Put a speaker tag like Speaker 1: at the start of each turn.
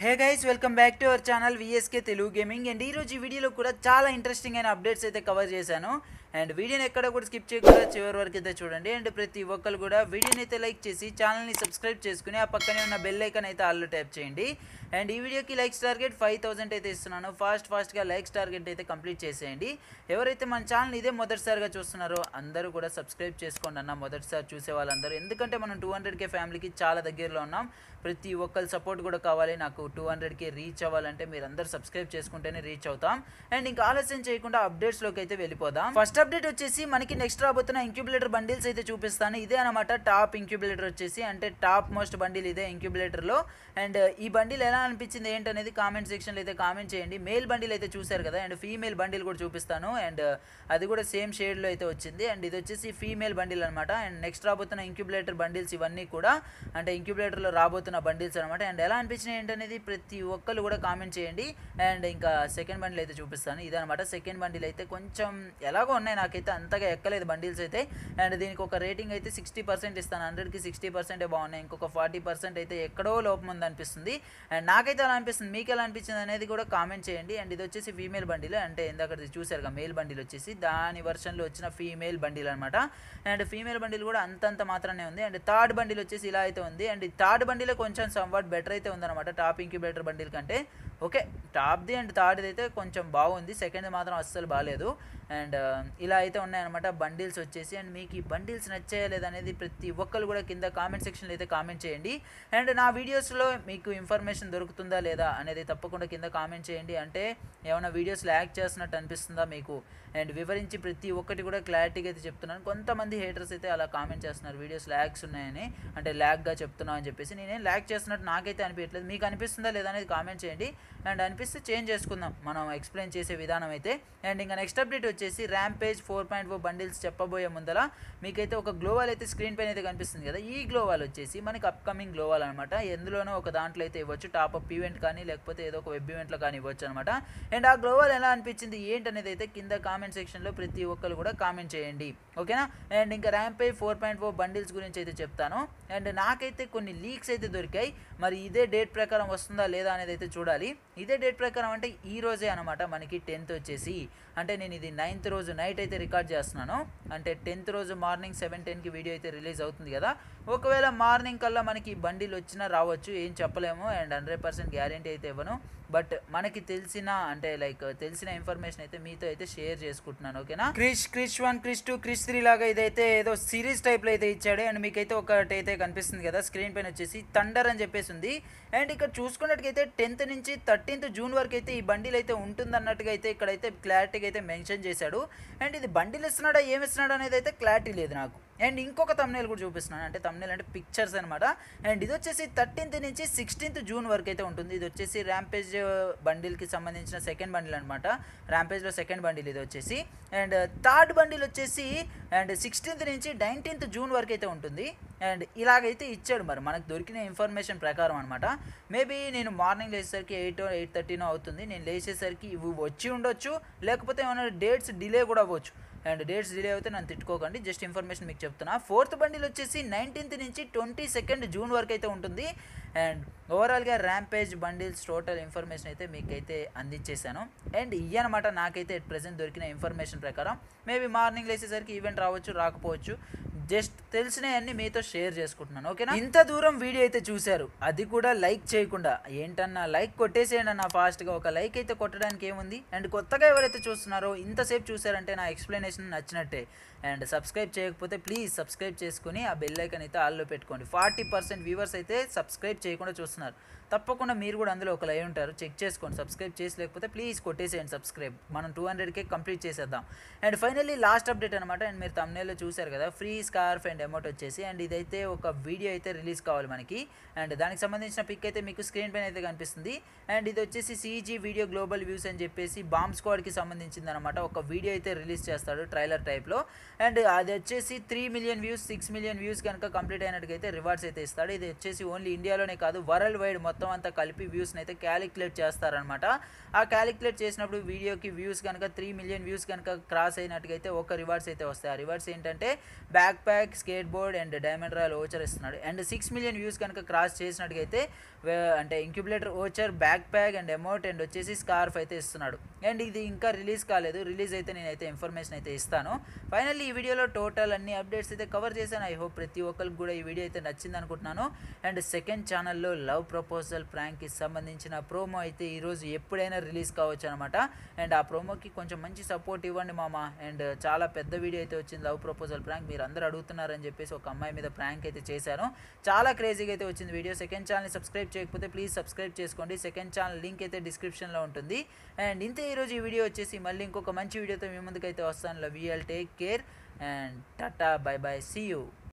Speaker 1: hey guys welcome back to our channel VSK Telugu gaming and ఈరోజు ఈ వీడియోలో కూడా చాలా ఇంట్రెస్టింగ్ అయిన అప్డేట్స్ అయితే కవర్ చేశాను అండ్ వీడియోని ఎక్కడ కూడా స్కిప్ చేయకుండా చివరి వరకు అయితే చూడండి అండ్ ప్రతి ఒక్కరు కూడా వీడియోని అయితే లైక్ చేసి ఛానల్ని సబ్స్క్రైబ్ చేసుకుని ఆ పక్కనే ఉన్న బెల్ ఐకాన్ అయితే ఆల్లో ట్యాప్ చేయండి అండ్ ఈ వీడియోకి లైక్స్ టార్గెట్ ఫైవ్ థౌసండ్ అయితే ఇస్తున్నాను ఫాస్ట్ ఫాస్ట్గా లైక్స్ టార్గెట్ అయితే కంప్లీట్ చేసేయండి ఎవరైతే మన ఛానల్ ఇదే మొదటిసారిగా చూస్తున్నారో అందరూ కూడా సబ్స్క్రైబ్ చేసుకోండి అన్న మొదటిసారి చూసే వాళ్ళందరూ ఎందుకంటే మనం టూ హండ్రెడ్కే ఫ్యామిలీకి చాలా దగ్గరలో ఉన్నాం ప్రతి ఒక్కరి సపోర్ట్ కూడా కావాలి నాకు టూ హండ్రెడ్కి రీచ్ అవ్వాలంటే మీరు అందరు సబ్స్క్రైబ్ చేసుకుంటేనే రీచ్ అవుతాం అండ్ ఇంకా ఆలస్యం చేయకుండా అప్డేట్స్లోకి అయితే వెళ్ళిపోదాం ఫస్ట్ అప్డేట్ వచ్చేసి మనకి నెక్స్ట్ రాబోతున్న ఇంక్యుబులేటర్ బండిల్స్ అయితే చూపిస్తాను ఇదే అనమాట టాప్ ఇంక్యుబులేటర్ వచ్చేసి అంటే టాప్ మోస్ట్ బండిల్ ఇదే ఇంక్యుబులేటర్లో అండ్ ఈ బండిల్ ఎలా అనిపించింది ఏంటనేది కామెంట్ సెక్షన్లో అయితే కామెంట్ చేయండి మేల్ బండిల్ అయితే చూశారు కదా అండ్ ఫీమేల్ బండిల్ కూడా చూపిస్తాను అండ్ అది కూడా సేమ్ షేడ్లో అయితే వచ్చింది అండ్ ఇది వచ్చేసి ఫీమేల్ బండిల్ అనమాట అండ్ నెక్స్ట్ రాబోతున్న ఇంక్యుబులేటర్ బండిల్స్ ఇవన్నీ కూడా అంటే ఇంక్యుబులేటర్లో రాబోతున్న బండిల్స్ అనమాట అండ్ ఎలా అనిపించినాయి ఏంటనేది ప్రతి ఒక్కరు కూడా కామెంట్ చేయండి అండ్ ఇంకా సెకండ్ బండిల్ అయితే చూపిస్తాను ఇదనమాట సెకండ్ బండిల్ అయితే కొంచెం ఎలాగో ఉన్నాయి నాకైతే అంతగా ఎక్కలేదు బండిల్స్ అయితే అండ్ దీనికి ఒక రేటింగ్ అయితే సిక్స్టీ పర్సెంట్ ఇస్తాను హండ్రెడ్కి సిక్స్టీ పర్సెంటే బాగున్నాయి ఇంకొక ఫార్టీ పర్సెంట్ అయితే ఎక్కడో లోపం ఉంది అనిపిస్తుంది అండ్ నాకైతే అలా అనిపిస్తుంది మీకు ఎలా అనిపించింది అనేది కూడా కామెంట్ చేయండి అండ్ ఇది వచ్చేసి ఫీమేల్ బండిల్ అంటే ఇందాక చూసారుగా మేల్ బండిల్ వచ్చేసి దాని వర్షన్లో వచ్చిన ఫీమేల్ బండిల్ అనమాట అండ్ ఫీమేల్ బండిల్ కూడా అంతంత మాత్రమే ఉంది అండ్ థర్డ్ బండిల్ వచ్చేసి ఇలా అయితే ఉంది అండ్ థర్డ్ బండిలో కొంచెం సంవాట్ బెటర్ అయితే ఉందన్నమాట టాప్ ఇంక్యుబేటర్ బండిల్ కంటే ఓకే టాప్ది అండ్ థర్డ్ది అయితే కొంచెం బాగుంది సెకండ్ మాత్రం అస్సలు బాగాలేదు అండ్ ఇలా అయితే ఉన్నాయన్నమాట బండిల్స్ వచ్చేసి అండ్ మీకు ఈ బండిల్స్ నచ్చాయా లేదనేది ప్రతి ఒక్కరు కూడా కింద కామెంట్ సెక్షన్లో అయితే కామెంట్ చేయండి అండ్ నా వీడియోస్లో మీకు ఇన్ఫర్మేషన్ దొరుకుతుందా లేదా అనేది తప్పకుండా కింద కామెంట్ చేయండి అంటే ఏమైనా వీడియోస్ ల్యాక్ చేస్తున్నట్టు అనిపిస్తుందా మీకు అండ్ వివరించి ప్రతి ఒక్కటి కూడా క్లారిటీగా అయితే చెప్తున్నాను కొంతమంది హేటర్స్ అయితే అలా కామెంట్ చేస్తున్నారు వీడియోస్ ల్యాక్స్ ఉన్నాయని అంటే ల్యాక్గా చెప్తున్నావు అని చెప్పేసి నేనేం ల్యాక్ చేస్తున్నట్టు నాకైతే అనిపించట్లేదు మీకు అనిపిస్తుందా లేదా అనేది కామెంట్ చేయండి అండ్ అనిపిస్తే చేంజ్ చేసుకుందాం మనం ఎక్స్ప్లెయిన్ చేసే విధానం అయితే అండ్ ఇంకా నెక్స్ట్ అప్డేట్ వచ్చేసి rampage four point four bundles చెప్పబోయే ముందర మీకైతే ఒక గ్లోవాల్ అయితే స్క్రీన్ పైన అయితే కనిపిస్తుంది కదా ఈ గ్లోవాల్ వచ్చేసి మనకి అప్కమింగ్ గ్లోవాల్ అనమాట ఎందులోనో ఒక దాంట్లో అయితే ఇవ్వచ్చు టాప్ అప్ ఈవెంట్ కానీ లేకపోతే ఏదో ఒక వెబ్ ఈవెంట్లో కానీ ఇవ్వచ్చు అనమాట అండ్ ఆ గ్లోవాల్ ఎలా అనిపించింది ఏంటనేది అయితే కింద కామెంట్ సెక్షన్లో ప్రతి ఒక్కరు కూడా కామెంట్ చేయండి ఓకేనా అండ్ ఇంకా rampage four point four bundles గురించి అయితే చెప్తాను అండ్ నాకైతే కొన్ని లీక్స్ అయితే దొరికాయి మరి ఇదే డేట్ ప్రకారం వస్తుందా లేదా అనేది అయితే చూడాలి ఇదే డేట్ ప్రకారం అంటే ఈ రోజే అనమాట మనకి టెన్త్ వచ్చేసి అంటే నేను ఇది నైన్త్ రోజు నైట్ అయితే రికార్డ్ చేస్తున్నాను అంటే టెన్త్ రోజు మార్నింగ్ సెవెన్ టెన్కి వీడియో అయితే రిలీజ్ అవుతుంది కదా ఒకవేళ మార్నింగ్ కల్లా మనకి బండిలు వచ్చినా రావచ్చు ఏం చెప్పలేము అండ్ హండ్రెడ్ పర్సెంట్ గ్యారంటీ అయితే ఇవ్వను బట్ మనకి తెలిసిన అంటే లైక్ తెలిసిన ఇన్ఫర్మేషన్ అయితే మీతో అయితే షేర్ చేసుకుంటున్నాను ఓకేనా Krish Krish one Krish two Krish three లాగా ఇదైతే ఏదో సిరీస్ టైప్లో అయితే ఇచ్చాడు అండ్ మీకైతే ఒకటి అయితే కనిపిస్తుంది కదా స్క్రీన్ పైన వచ్చేసి థండర్ అని చెప్పేసి ఉంది అండ్ ఇక్కడ చూసుకున్నట్టుగైతే టెన్త్ నుంచి థర్టీన్త్ జూన్ వరకు అయితే ఈ బండిల్ అయితే ఉంటుంది అన్నట్టుగా అయితే ఇక్కడైతే క్లారిటీగా అయితే మెన్షన్ చేశాడు అండ్ ఇది బండిల్ ఇస్తున్నాడా ఏమి ఇస్తున్నాడు అనేది అయితే క్లారిటీ లేదు నాకు అండ్ ఇంకొక తమ్నేల్ కూడా చూపిస్తున్నాను అంటే తమ్నేల్ అంటే పిక్చర్స్ అనమాట అండ్ ఇది వచ్చేసి థర్టీన్త్ నుంచి సిక్స్టీన్త్ జూన్ వరకు అయితే ఉంటుంది ఇది వచ్చేసి ర్యాంపేజ్ బండిల్కి సంబంధించిన సెకండ్ బండిల్ అనమాట ర్యాంపేజ్లో సెకండ్ బండిల్ ఇది వచ్చేసి అండ్ థర్డ్ బండిల్ వచ్చేసి అండ్ సిక్స్టీన్త్ నుంచి నైన్టీన్త్ జూన్ వరకు అయితే ఉంటుంది అండ్ ఇలాగైతే ఇచ్చాడు మరి మనకు దొరికిన ఇన్ఫర్మేషన్ ప్రకారం అనమాట మేబీ నేను మార్నింగ్ లేచేసరికి ఎయిట్ ఎయిట్ థర్టీనో అవుతుంది నేను లేచేసరికి ఇవి వచ్చి ఉండొచ్చు లేకపోతే ఏమైనా డేట్స్ డిలే కూడా అవ్వచ్చు అండ్ డేట్స్ డిలే అయితే నన్ను తిట్టుకోకండి జస్ట్ ఇన్ఫర్మేషన్ మీకు చెప్తున్నా ఫోర్త్ బండిల్ వచ్చేసి నైన్టీన్త్ నుంచి ట్వంటీ సెకండ్ జూన్ వరకు అయితే ఉంటుంది అండ్ ఓవరాల్గా ర్యాంపేజ్ బండిల్స్ టోటల్ ఇన్ఫర్మేషన్ అయితే మీకైతే అందించేశాను అండ్ ఇయ్యనమాట నాకైతే ఎట్ ప్రజెంట్ దొరికిన ఇన్ఫర్మేషన్ ప్రకారం మేబీ మార్నింగ్ లేచేసరికి ఈవెంట్ రావచ్చు రాకపోవచ్చు జస్ట్ తెలిసినవన్నీ మీతో షేర్ చేసుకుంటున్నాను ఓకేనా ఇంత దూరం వీడియో అయితే చూశారు అది కూడా లైక్ చేయకుండా ఏంటన్నా లైక్ కొట్టేసేయండి అన్న ఫాస్ట్గా ఒక లైక్ అయితే కొట్టడానికి ఏముంది అండ్ కొత్తగా ఎవరైతే చూస్తున్నారో ఇంతసేపు చూసారంటే నా ఎక్స్ప్లెనేషన్ నచ్చినట్టే అండ్ సబ్స్క్రైబ్ చేయకపోతే ప్లీజ్ సబ్స్క్రైబ్ చేసుకుని ఆ బెల్ ఐకన్ అయితే ఆల్లో పెట్టుకోండి ఫార్టీ పర్సెంట్ వ్యూవర్స్ అయితే సబ్స్క్రైబ్ చేయకుండా చూస్తున్నారు తప్పకుండా మీరు కూడా అందులో ఒక లై ఉంటారు చెక్ చేసుకోండి సబ్స్క్రైబ్ చేసి లేకపోతే ప్లీజ్ కొట్టేసేయండి సబ్స్క్రైబ్ మనం టూ హండ్రెడ్కే కంప్లీట్ చేసేద్దాం అండ్ ఫైనల్లీ లాస్ట్ అప్డేట్ అనమాట అండ్ మీరు తమ్నేలో చూశారు కదా ఫ్రీ స్కార్ఫ్ అండ్ అమౌంట్ వచ్చేసి అండ్ ఇదైతే ఒక వీడియో అయితే రిలీజ్ కావాలి మనకి అండ్ దానికి సంబంధించిన పిక్ అయితే మీకు స్క్రీన్ పైన అయితే కనిపిస్తుంది అండ్ ఇది వచ్చేసి సీజీ వీడియో గ్లోబల్ వ్యూస్ అని చెప్పేసి బాంబ్ స్క్వాడ్కి సంబంధించింది అనమాట ఒక వీడియో అయితే రిలీజ్ చేస్తాడు ట్రైలర్ టైప్లో అండ్ అది వచ్చేసి three million views six million views కనుక కంప్లీట్ అయినట్టుగైతే రివార్డ్స్ అయితే ఇస్తాడు ఇది వచ్చేసి ఓన్లీ ఇండియాలోనే కాదు వరల్డ్ వైడ్ మొత్తం మొత్తం అంతా కలిపి వ్యూస్ని అయితే క్యాలిక్యులేట్ చేస్తారనమాట ఆ క్యాలిక్యులేట్ చేసినప్పుడు వీడియోకి వ్యూస్ కనుక త్రీ మిలియన్ వ్యూస్ కనుక క్రాస్ అయినట్టుగైతే ఒక రివార్డ్స్ అయితే వస్తాయి ఆ రివార్డ్స్ ఏంటంటే backpack skateboard and diamond royal voucher ఇస్తున్నాడు అండ్ సిక్స్ మిలియన్ వ్యూస్ కనుక క్రాస్ చేసినట్టుగైతే అంటే incubator voucher backpack and amount and వచ్చేసి స్కార్ఫ్ అయితే ఇస్తున్నాడు అండ్ ఇది ఇంకా రిలీజ్ కాలేదు రిలీజ్ అయితే నేనైతే ఇన్ఫర్మేషన్ అయితే ఇస్తాను ఫైనల్లీ ఈ వీడియోలో టోటల్ అన్ని అప్డేట్స్ అయితే కవర్ చేశాను ఐ హోప్ ప్రతి ఒక్కరికి కూడా ఈ వీడియో అయితే నచ్చింది అనుకుంటున్నాను అండ్ సెకండ్ ఛానల్లో లవ్ ప్రపోజల్ ప్రాంక్కి సంబంధించిన ప్రోమో అయితే ఈరోజు ఎప్పుడైనా రిలీజ్ కావచ్చు అనమాట అండ్ ఆ ప్రోమోకి కొంచెం మంచి సపోర్ట్ ఇవ్వండి మామ అండ్ చాలా పెద్ద వీడియో అయితే వచ్చింది లవ్ ప్రపోజల్ ప్రాంక్ మీరు అందరూ అడుగుతున్నారని చెప్పేసి ఒక అమ్మాయి మీద ప్రాంక్ అయితే చేశాను చాలా క్రేజీగా అయితే వచ్చింది వీడియో సెకండ్ ఛానల్ని సబ్స్క్రైబ్ చేయకపోతే ప్లీజ్ సబ్స్క్రైబ్ చేసుకోండి సెకండ్ ఛానల్ లింక్ అయితే డిస్క్రిప్షన్లో ఉంటుంది అండ్ ఇంతే ఈరోజు ఈ వీడియో వచ్చేసి మళ్ళీ ఇంకొక మంచి వీడియోతో మీ ముందుకైతే వస్తాను love you take care and tata bye bye see you